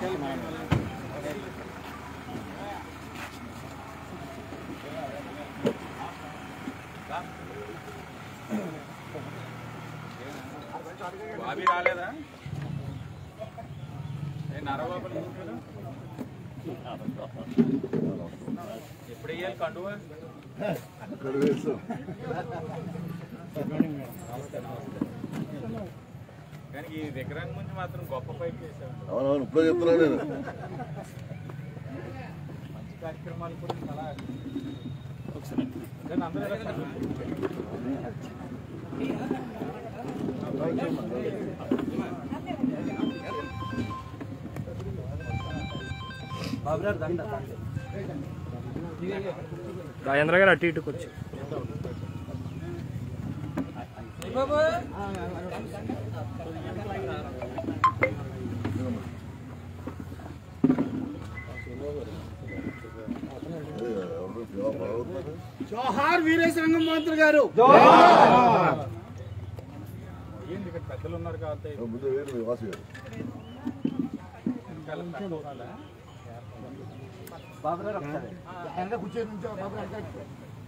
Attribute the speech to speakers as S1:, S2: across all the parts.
S1: బాబీ రాలేదా ఏ నరబాబులు ఎప్పుడు వేయాలి కండువా కానీ ఈ విగ్రహం గురించి మాత్రం గొప్ప పైకి చేశారు
S2: అవునవును ఇప్పుడే చెప్తున్నా నేను
S1: మంచి కార్యక్రమాలు కూడా చాలా కానీ అందరూ ఎలా
S3: రాజేంద్ర గారు అటు ఇటుకు వచ్చి
S4: జోహార్ వీరేశలింగం మంత్రి గారు
S1: ఏంటి ఇక్కడ పెద్దలు ఉన్నారు కాబట్టి
S2: ముందు వేరు వాసు గారు
S4: వెనక కూర్చొని నుంచో, బాబు వెనక కూర్చో.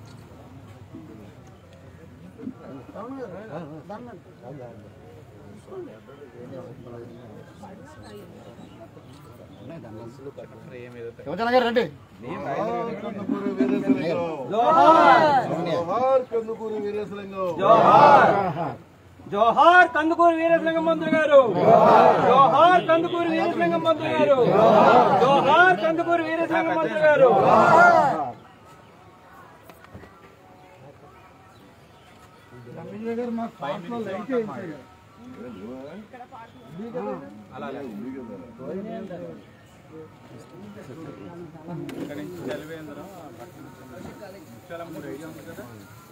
S4: యువజన గారు రండి
S2: కందుకూరి వీరేశలింగం జోహార్ కందుకూరి వీరేశలింగం
S3: జోహార్ కందుకూరు వీరేశలింగం మంత్రి గారు జోహార్ కందుకూరు వీరేశలింగం మంత్రి గారు జోహార్ కందుకూరు వీరేశలింగం మంత్రి గారు
S1: ఇక్కడ నుంచి చలివేంద్రం చాలా మూడు ఐడియా ఉంది కదా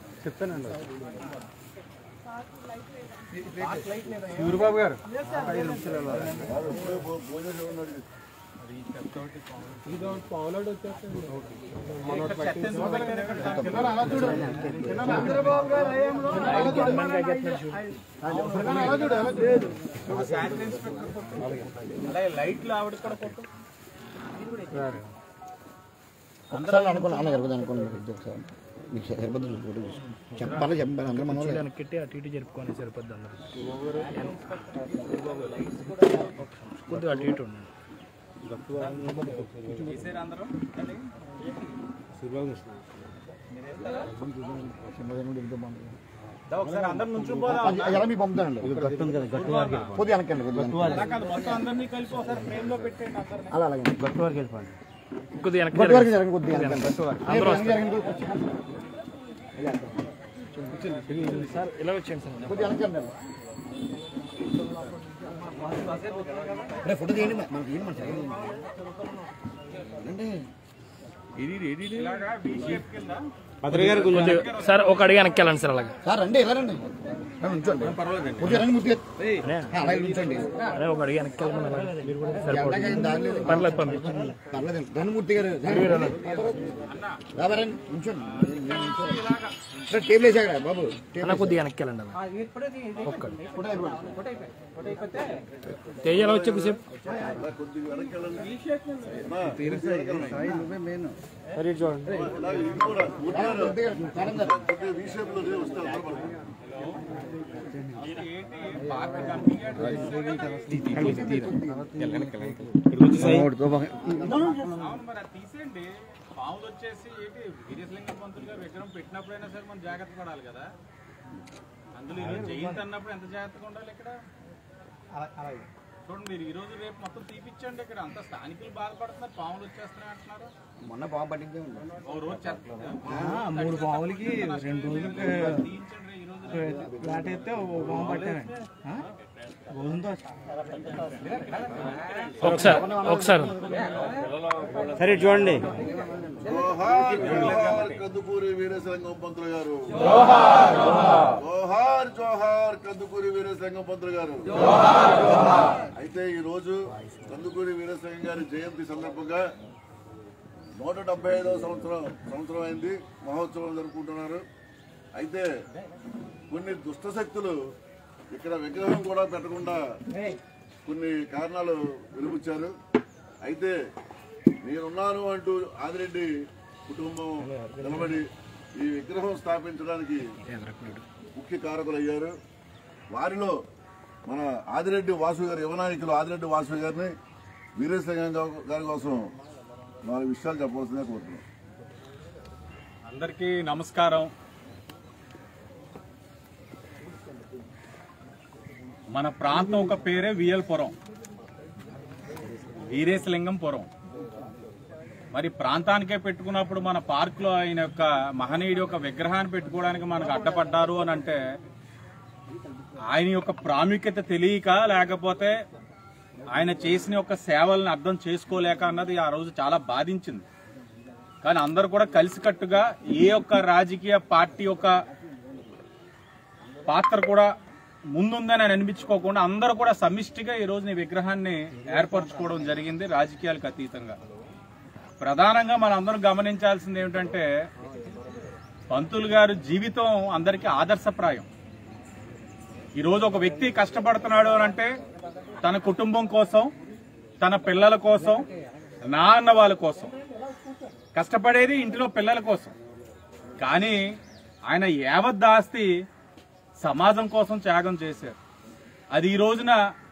S3: సూర్యబాబు గారు
S2: ఇప్పుడే భో- భోజనం చేయమని అడిగి.
S4: చంద్రబాబు గారు హయాంలో అలా చూడు. అలా చూడు, అలా చూడు.
S1: శానిటరీ ఇన్స్పెక్టర్ కొట్టు. అలాగే లైట్లు ఆవిడ కూడా కొట్టు
S4: ఒకసారి అనుకున్నా అన్న జరుగుతుంది అనుకోండి ఒకసారి మీకు సరిపోద్ది చెప్పాలి చెప్పాలి అందరూ మన వాళ్ళే.
S3: వెనక్కి అటు ఇటు జరుపుకొని సరిపోద్ది అందరు కొద్దిగా అటు ఇటు ఉండండి
S1: చేసారు అందరూ అది?
S4: సింహదేవుడు ఎంతో బాగుంది.
S1: దా ఒకసారి అందరు నుంచి పోదాం
S4: అది ఎలా మీకు పంపుతానండి కొద్దిగా వెనకండి కొద్దిగా వెనక్కి.
S1: నాకు అది మొత్తం అందరినీ కలిపి ఒకసారి ఫ్రేమ్ లో పెట్టేయండి అందరినీ
S4: అలా అలాగే
S3: కొద్దిగా వెనక్కి
S4: గట్టి వరకు
S3: జరగండి.
S4: జరగండి కొద్దిగా వెనకండి.
S3: అందరూ
S4: వెనక్కి జరగండి.
S3: సార్ ఇలా వచ్చేయండి సార్
S4: కొద్దిగా వెనకండి. రే, ఫోటో తీయండి మనకి ఏంటి మన సైడ్ అంటే
S1: ఇలాగా వి షేప్ కింద
S3: కొద్దిగా సార్ ఒక అడిగి వెనక్కి వెళ్ళండి సార్ అలాగా
S4: సార్ రండి ఎలా రండి రండి, ఉంచండి కొద్దిగా రండి ముద్దు అలాగే ఉంచండి
S3: అదే ఒక అడిగి వెనక్కి వెళ్ళమని అలాగా మీరు కూడా
S4: ఎలాగ
S3: సరిపోతుంది
S4: ఏం దారి లేదు.
S3: పర్లేదు పంపించండి
S4: పర్లేదు ధనుమూర్తి గారు రాబారండి ఉంచండి నేను ఉంచాను. సార్ టేబుల్ వేసాక బాబు టేబుల్
S3: అన్న కొద్దిగా వెనక్కి వెళ్ళండి అలా ఒక్కడు
S4: ఫోటో అయిపోయింది.
S3: తేజ ఎలా వచ్చే సేపు
S2: కొద్దిగా వెనక్కి వెళ్ళండి.
S3: సరే ఇటు చూడండి
S2: ఇలా ఇది కూడా ఊరికే
S4: కొద్దిగా మేడం గారు.
S2: కొద్దిగా వీ షేప్ లో వస్తే అందరూ పడుతుంది.
S1: పార్క్ కంపెనీ అవును మరి అది తీసేయండి పాములు వచ్చేసి ఏంటి వీరేశలింగం పంతులు గారు విగ్రహం పెట్టినప్పుడైనా సరే మనం జాగ్రత్త పడాలి కదా అందులో ఈరోజు జయంతి అన్నప్పుడు ఎంత జాగ్రత్తగా ఉండాలి ఇక్కడ చూడండి మీరు ఈ రోజు రేపు మొత్తం తీపిచ్చండి ఇక్కడ అంత స్థానికులు బాధపడుతున్నారు పాములు వచ్చేస్తున్నాయి అంటున్నారు
S4: మొన్న బాగా పట్టిందే ఉంది
S1: ఓ రోజు చెత్త
S3: మూడు పావులకి రెండు రోజులకి
S1: తీయించండి ఈ రోజు
S3: ఫ్లాట్ అయితే పాము పట్టానండి ఒకసారి ఒకసారి సరే చూడండి
S2: జోహార్ జోహార్ కందుకూరి వీరేశలింగం పంతులు గారు జోహార్ జోహార్ కందుకూరి వీరేశలింగం పంతులు గారు అయితే ఈ రోజు కందుకూరి వీరేశలింగం గారి జయంతి సందర్భంగా నూట డెబ్బై ఐదవ సంవత్సరం సంవత్సరం అయింది మహోత్సవం జరుపుకుంటున్నారు అయితే కొన్ని దుష్ట శక్తులు ఇక్కడ విగ్రహం కూడా పెట్టకుండా కొన్ని కారణాలు వెలుగుచ్చారు అయితే నేనున్నాను అంటూ ఆదిరెడ్డి కుటుంబం నిలబడి ఈ విగ్రహం స్థాపించడానికి ముఖ్య కారకులు అయ్యారు వారిలో మన ఆదిరెడ్డి వాసు గారు యువనాయకులు ఆదిరెడ్డి వాసు గారిని వీరేశలింగం గారి కోసం నాలుగు విషయాలు చెప్పవలసిందే కోరుతున్నాను
S1: అందరికీ నమస్కారం మన ప్రాంతం ఒక పేరే వియల్పురం వీరేశలింగంపురం మరి ప్రాంతానికే పెట్టుకున్నప్పుడు మన పార్కులో ఆయన యొక్క మహనీయుడి యొక్క విగ్రహాన్ని పెట్టుకోవడానికి మనకు అడ్డపడ్డారు అని అంటే ఆయన యొక్క ప్రాముఖ్యత తెలియక లేకపోతే ఆయన చేసిన యొక్క సేవలను అర్థం చేసుకోలేక అన్నది ఆ రోజు చాలా బాధించింది కానీ అందరూ కూడా కలిసికట్టుగా ఏ ఒక్క రాజకీయ పార్టీ యొక్క పాత్ర కూడా ముందుందని అనిపించుకోకుండా అందరూ కూడా సమిష్టిగా ఈ రోజున ఈ విగ్రహాన్ని ఏర్పరచుకోవడం జరిగింది రాజకీయాలకు అతీతంగా ప్రధానంగా మనం అందరం గమనించాల్సింది ఏమిటంటే పంతులు గారు జీవితం అందరికీ ఆదర్శప్రాయం ఈరోజు ఒక వ్యక్తి కష్టపడుతున్నాడు అని అంటే తన కుటుంబం కోసం తన పిల్లల కోసం నా అన్న వాళ్ళ కోసం కష్టపడేది ఇంటిలో పిల్లల కోసం కానీ ఆయన యావత్ ఆస్తి సమాజం కోసం త్యాగం చేశారు అది ఈ రోజున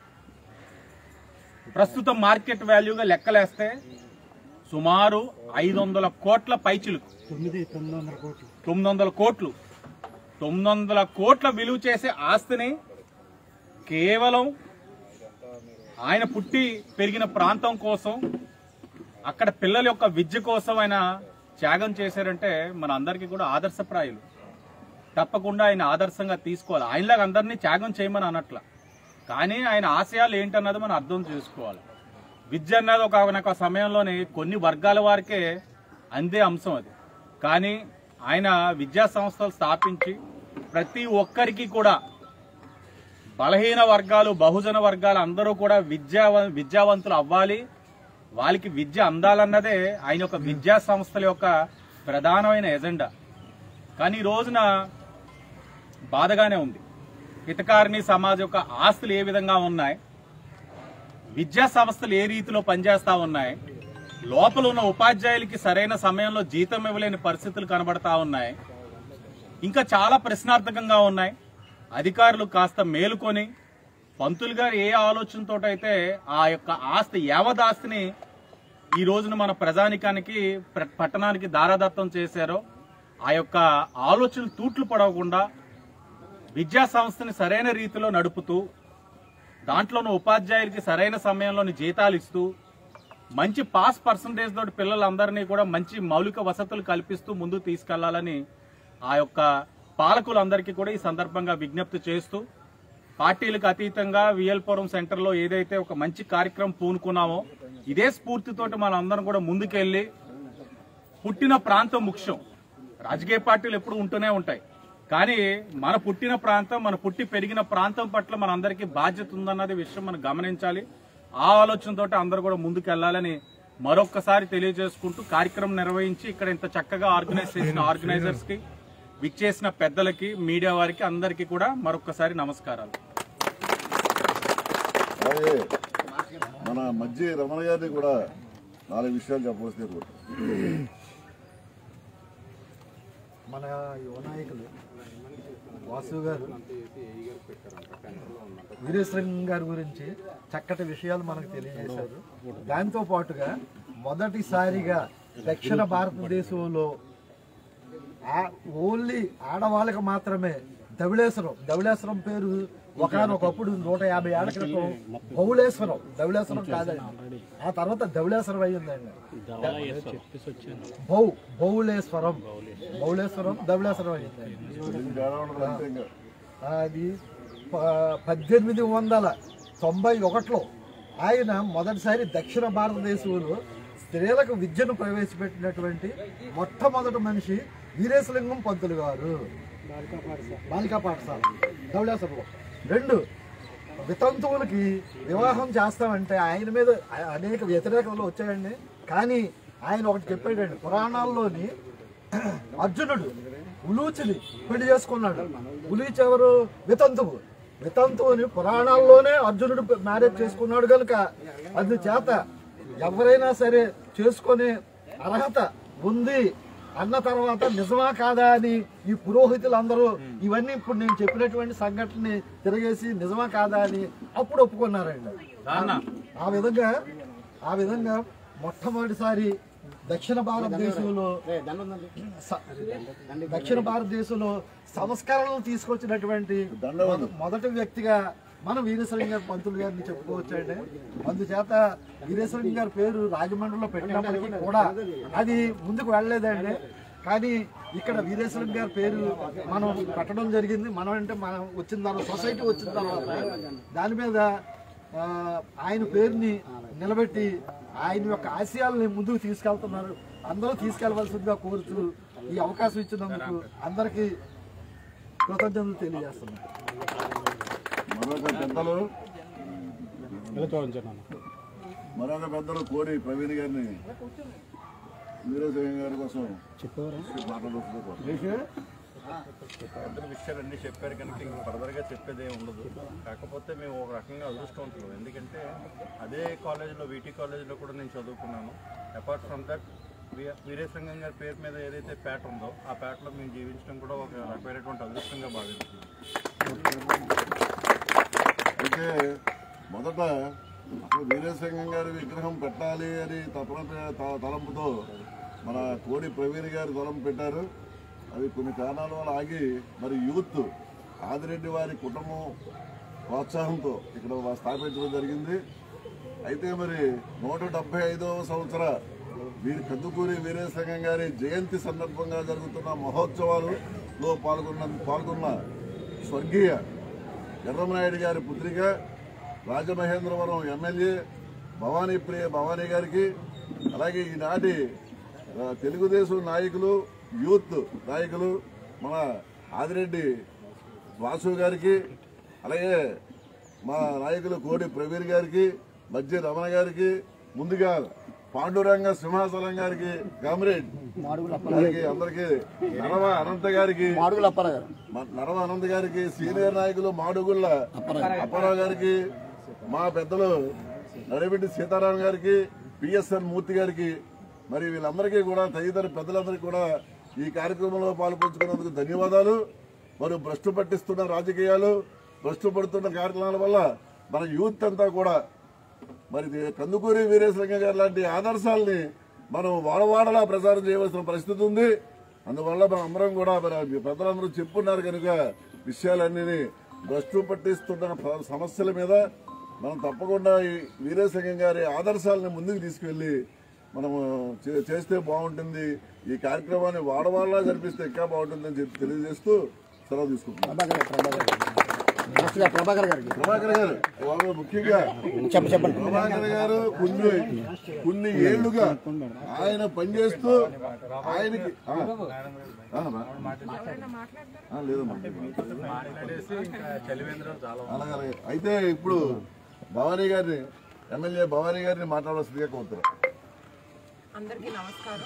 S1: ప్రస్తుతం మార్కెట్ వాల్యూగా లెక్కలేస్తే సుమారు ఐదు వందల కోట్ల పైచిలుకు తొమ్మిది వందల కోట్లు తొమ్మిది వందల కోట్ల విలువ చేసే ఆస్తిని కేవలం ఆయన పుట్టి పెరిగిన ప్రాంతం కోసం అక్కడ పిల్లల యొక్క విద్య కోసం ఆయన త్యాగం చేశారంటే మన అందరికీ కూడా ఆదర్శప్రాయులు తప్పకుండా ఆయన ఆదర్శంగా తీసుకోవాలి ఆయనలాగా అందరినీ త్యాగం చేయమని అనట్ల కానీ ఆయన ఆశయాలు ఏంటన్నది మనం అర్థం చేసుకోవాలి విద్య అన్నది ఒక ఒక సమయంలోని కొన్ని వర్గాల వారికే అందే అంశం అది కానీ ఆయన విద్యా సంస్థలు స్థాపించి ప్రతి ఒక్కరికి కూడా బలహీన వర్గాలు బహుజన వర్గాలు అందరూ కూడా విద్యా విద్యావంతులు అవ్వాలి వాళ్ళకి విద్య అందాలన్నదే ఆయన యొక్క విద్యా సంస్థల యొక్క ప్రధానమైన ఎజెండా కానీ ఈ రోజున బాధగానే ఉంది హితకారిణి సమాజం యొక్క ఆస్తులు ఏ విధంగా ఉన్నాయి విద్యా సంస్థలు ఏ రీతిలో పనిచేస్తా ఉన్నాయి లోపల ఉన్న ఉపాధ్యాయులకి సరైన సమయంలో జీతం ఇవ్వలేని పరిస్థితులు కనబడతా ఉన్నాయి ఇంకా చాలా ప్రశ్నార్థకంగా ఉన్నాయి అధికారులు కాస్త మేలుకొని పంతులు గారు ఏ ఆలోచనతో అయితే ఆ యొక్క ఆస్తి యావత్ ఆస్తిని ఈ రోజున మన ప్రజానికానికి ప్ర- పట్టణానికి దారాదత్తం చేశారో ఆ యొక్క ఆలోచనలు తూట్లు పడవకుండా విద్యా సంస్థని సరైన రీతిలో నడుపుతూ దాంట్లోని ఉపాధ్యాయులకి సరైన సమయంలోని జీతాలు ఇస్తూ మంచి పాస్ పర్సంటేజ్ తోటి పిల్లలందరినీ కూడా మంచి మౌలిక వసతులు కల్పిస్తూ ముందుకు తీసుకెళ్లాలని ఆ యొక్క పాలకులందరికీ కూడా ఈ సందర్భంగా విజ్ఞప్తి చేస్తూ పార్టీలకు అతీతంగా విఎల్పురం సెంటర్లో ఏదైతే ఒక మంచి కార్యక్రమం పూనుకున్నామో ఇదే స్ఫూర్తితోటి మనం అందరం కూడా ముందుకెళ్లి పుట్టిన ప్రాంతం ముఖ్యం రాజకీయ పార్టీలు ఎప్పుడు ఉంటూనే ఉంటాయి కానీ మన పుట్టిన ప్రాంతం మన పుట్టి పెరిగిన ప్రాంతం పట్ల మన అందరికీ బాధ్యత ఉందన్నది విషయం మనం గమనించాలి ఆ ఆలోచనతో అందరూ కూడా ముందుకు వెళ్ళాలని మరొక్కసారి తెలియజేసుకుంటూ కార్యక్రమం నిర్వహించి ఇక్కడ ఇంత చక్కగా ఆర్గనైజ్ చేసిన ఆర్గనైజర్స్ కి విచ్చేసిన పెద్దలకి మీడియా వారికి అందరికీ కూడా మరొక్కసారి నమస్కారాలు
S2: అలాగే మన మధ్య రమణ గారిని కూడా నాలుగు విషయాలు చెప్పవలసిందే కోరుతున్నాను
S5: మన యువ నాయకులు వాసు గారు వీరేశ్వరం గారి గురించి చక్కటి విషయాలు మనకు తెలియజేశారు దాంతో పాటుగా మొదటిసారిగా దక్షిణ భారతదేశంలో ఆ- ఓన్లీ ఆడవాళ్ళకి మాత్రమే ధవళేశ్వరం ధవళేశ్వరం పేరు ఒకనొకప్పుడు నూట యాభై ఏళ్ల క్రితం బహుళేశ్వరం ధవళేశ్వరం కాదండి ఆ తర్వాత ధవళేశ్వరం అయ్యిందండి బహు బహుళేశ్వరం బహుళేశ్వరం ధవళేశ్వరం అయ్యిందండి
S2: ఇది తేడా ఉండదు అంతే ఇంకా.
S5: అది ప- పద్దెనిమిది వందల తొంభై ఒకటిలో ఆయన మొదటిసారి దక్షిణ భారతదేశంలో స్త్రీలకు విద్యను ప్రవేశపెట్టినటువంటి మొట్టమొదటి మనిషి వీరేశలింగం పంతులు గారు బాలికా పాఠశాల ధవళేశ్వరంలో రెండు వితంతువులకి వివాహం చేస్తామంటే ఆయన మీద అ- అనేక వ్యతిరేకతలు వచ్చాయండి కానీ ఆయన ఒకటి చెప్పాడండి పురాణాల్లోని అర్జునుడు ఉలూచిని పెళ్లి చేసుకున్నాడు ఉలూచి ఎవరు వితంతువు వితంతువుని పురాణాల్లోనే అర్జునుడు మ్యారేజ్ చేసుకున్నాడు కనుక అందుచేత ఎవరైనా సరే చేసుకునే అర్హత ఉంది అన్న తర్వాత నిజమా కాదా అని ఈ పురోహితులు అందరూ ఇవన్నీ ఇప్పుడు నేను చెప్పినటువంటి సంఘటనని తిరగేసి నిజమా కాదా అని అప్పుడు ఒప్పుకున్నారండి
S1: దాన్న
S5: ఆ విధంగా ఆ విధంగా మొట్టమొదటిసారి దక్షిణ భారతదేశంలో స- దక్షిణ భారతదేశంలో సంస్కరణలు తీసుకొచ్చినటువంటి మొద- మొదటి వ్యక్తిగా మనం వీరేశ్వరం గారి పంతులు గారిని చెప్పుకోవచ్చు అండి అందుచేత వీరేశ్వరం గారి పేరు రాజమండ్రిలో పెట్టినప్పటికీ కూడా అది ముందుకు వెళ్ళలేదండి కానీ ఇక్కడ వీరేశ్వరం గారి పేరు మనం పెట్టడం జరిగింది మనం అంటే మనం వచ్చిన తర్వాత సొసైటీ వచ్చిన తర్వాత దాని మీద ఆ, ఆయన పేరుని నిలబెట్టి ఆయన యొక్క ఆశయాలని ముందుకు తీసుకెళ్తున్నారు అందరూ తీసుకెళ్లవలసిందిగా కోరుతూ ఈ అవకాశం ఇచ్చినందుకు అందరికీ కృతజ్ఞతలు తెలియజేస్తున్నాను
S2: మరొక పెద్దలు మరొక పెద్దలు కోడి ప్రవీణ్ గారిని వీరసింహ గారి కోసం మాట్లాడుతున్నారు
S6: ఇద్దరు విషయాలన్నీ చెప్పారు కనుక ఇంక ఫర్దర్గా చెప్పేది ఏమి ఉండదు కాకపోతే మేము ఒక రకంగా అదృష్టవంతులు ఎందుకంటే అదే కాలేజీలో వీటీ కాలేజీలో కూడా నేను చదువుకున్నాను అపార్ట్ ఫ్రమ్ దట్ వీరేశంగం గారి పేరు మీద ఏదైతే పేట ఉందో ఆ పేటలో మేము జీవించడం కూడా ఒక రకమైనటువంటి అదృష్టంగా భావిస్తున్నాం
S2: అయితే మొదట అసలు వీరేశంగం గారి విగ్రహం పెట్టాలి అని తపన త- తలంపుతో మన కోడి ప్రవీణ్ గారు తలంపు పెట్టారు అది కొన్ని కారణాల వల్ల ఆగి మరి యూత్ ఆదిరెడ్డి వారి కుటుంబం ప్రోత్సాహంతో ఇక్కడ వా- స్థాపించడం జరిగింది అయితే మరి నూట డెబ్బై ఐదవ సంవత్సర వీరి కందుకూరి వీరేశంగం గారి జయంతి సందర్భంగా జరుగుతున్న మహోత్సవాలలో పాల్గొన్న పాల్గొన్న స్వర్గీయ ఎర్రమనాయుడు గారి పుత్రిక రాజమహేంద్రవరం ఎమ్మెల్యే భవానీ ప్రియ భవానీ గారికి అలాగే ఈనాటి ఆ, తెలుగుదేశం నాయకులు యూత్ నాయకులు మన ఆదిరెడ్డి వాసు గారికి అలాగే మా నాయకులు కోడి ప్రవీణ్ గారికి మధ్య రమణ గారికి ముందుగా పాండురంగ సింహాచలం గారికి కామ్రేడ్ గారికి అందరికి నరవ అనంత గారికి
S4: మాడుగులు అప్పారా గారు
S2: మ- నరవ అనంత్ గారికి సీనియర్ నాయకులు మాడుగుళ్ళ అప్పారావు గారికి మా పెద్దలు నడిబిడ్డి సీతారాం గారికి పిఎస్ఎన్ మూర్తి గారికి మరి వీళ్ళందరికీ కూడా తదితర పెద్దలందరికీ కూడా ఈ కార్యక్రమంలో పాల్పంచుకున్నందుకు ధన్యవాదాలు మరి భ్రష్టు పట్టిస్తున్న రాజకీయాలు భ్రష్టు పడుతున్న కార్యక్రమాల వల్ల మన యూత్ అంతా కూడా మరి ఇది కందుకూరి వీరేశ్వరంగ గారు లాంటి ఆదర్శాలని మనం వాడవాడలా ప్రచారం చేయవలసిన పరిస్థితి ఉంది అందువల్ల మనం అందరం కూడా మరి పెద్దలందరూ చెప్పున్నారు కనుక విషయాలన్నీ భ్రష్టు పట్టిస్తున్న ప్ర- సమస్యల మీద మనం తప్పకుండా ఈ వీరేశంగం గారి ఆదర్శాలను ముందుకు తీసుకెళ్లి మనము చే- చేస్తే బాగుంటుంది ఈ కార్యక్రమాన్ని వాడవాడలా జరిపిస్తే ఇంకా బాగుంటుందని చెప్పి తెలియజేస్తూ సెలవు తీసుకుంటున్నాం
S4: ప్రభాకర్ గారు, ప్రభాకర్ గారు నెక్స్ట్ గా ప్రభాకర్ గారికి
S2: ప్రభాకర్ గారు వాళ్ళు ముఖ్యంగా
S4: చెప్ప చెప్పండి
S2: ప్రభాకర్ గారు కొన్ని కొన్ని ఏళ్లుగా ఆయన పనిచేస్తూ ఆయనకి ఆ, ఆ, మా- ఆ, లేదమ్మా
S6: మాట్లాడేసి ఇంకా చలివేంద్రం చాలా
S2: అలాగే అలాగే. అయితే ఇప్పుడు భవానీ గారిని ఎమ్మెల్యే భవానీ గారిని మాట్లాడాల్సిందిగా కోరుతున్నారు
S7: అందరికీ నమస్కారం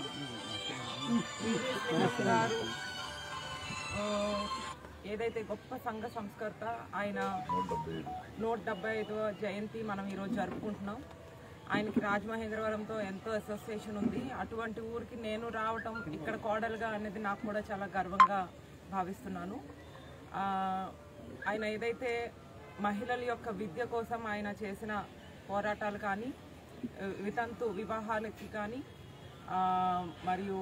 S7: వీరేశ్వర గారు ఆ, ఏదైతే గొప్ప సంఘ సంస్కర్త ఆయన నూట డెబ్బై ఐదవ జయంతి మనం ఈరోజు జరుపుకుంటున్నాం ఆయనకి రాజమహేంద్రవరంతో ఎంతో అసోసియేషన్ ఉంది అటువంటి ఊరికి నేను రావటం ఇక్కడ కోడలుగా అనేది నాకు కూడా చాలా గర్వంగా భావిస్తున్నాను ఆ, ఆయన ఏదైతే మహిళల యొక్క విద్య కోసం ఆయన చేసిన పోరాటాలు కానీ ఆ, వితంతు వివాహాలకి కానీ ఆ, మరియు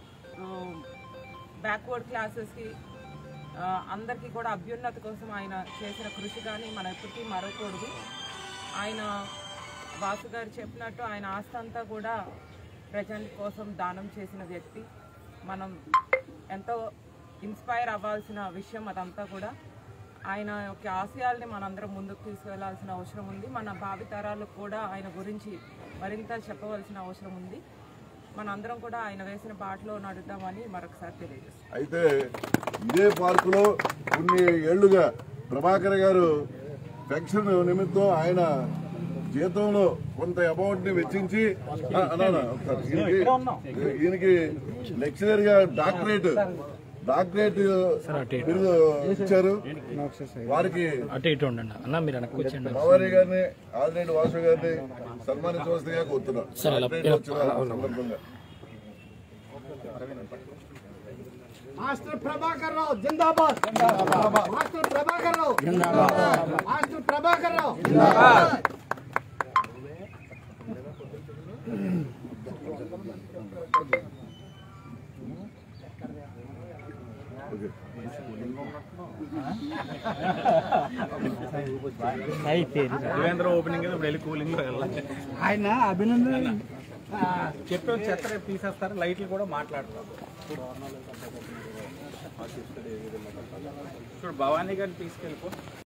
S7: బ్యాక్వర్డ్ క్లాసెస్కి అందరికీ కూడా అభ్యున్నత కోసం ఆయన చేసిన కృషి కానీ మనం ఎప్పటికీ మరవకూడదు ఆయన వాసు గారు చెప్పినట్టు ఆయన ఆస్తి అంతా కూడా ప్రజల కోసం దానం చేసిన వ్యక్తి మనం ఎంతో ఇన్స్పైర్ అవ్వాల్సిన విషయం అదంతా కూడా ఆయన యొక్క ఆశయాల్ని మనందరం ముందుకు తీసుకెళ్లాల్సిన అవసరం ఉంది మన భావితరాలకు కూడా ఆయన గురించి మరింత చెప్పవలసిన అవసరం ఉంది మనందరం కూడా ఆయన వేసిన బాటలో నడుద్దామని మరొకసారి తెలియజేస్తాం
S2: అయితే ఇదే పార్కులో కొన్ని ఏళ్లుగా ప్రభాకర్ గారు పెన్షన్ నిమిత్తం ఆయన జీతంలో కొంత అమౌంట్ ని వెచ్చించి ఆ, అన్నా, అన్నా, ఒకసారి. ఈయనకి ఈయనకి లెక్చరర్ గా డాక్టరేట్ డాక్టరేట్ బిరుదు ఇచ్చారు వారికి
S8: అటు ఇటు ఉండండి అన్న మీరు వెనక్కి వచ్చేయండి
S2: భవానీ గారిని ఆల్రెడీ వాసు గారిని సన్మానించవలసిందిగా కోరుతున్నాను
S8: సరే, ఇలా-
S2: డాక్టరేట్ వచ్చిన సందర్భంగా
S5: మాస్టర్ ప్రభాకర్ రావు జిందాబాద్ మాస్టర్ ప్రభాకర్ రావు మాస్టర్ ప్రభాకర్ రావు
S1: దేవేంద్ర ఓపెనింగ్ ఇప్పుడు వెళ్ళి కూలింగ్ వెళ్ళాలి
S5: ఆయన అభినందన
S1: చెప్పే చెత్త రేపు తీసేస్తారు లైట్లు కూడా మాట్లాడతారు చూడు భవానీ గారిని తీసుకెళ్ళిపో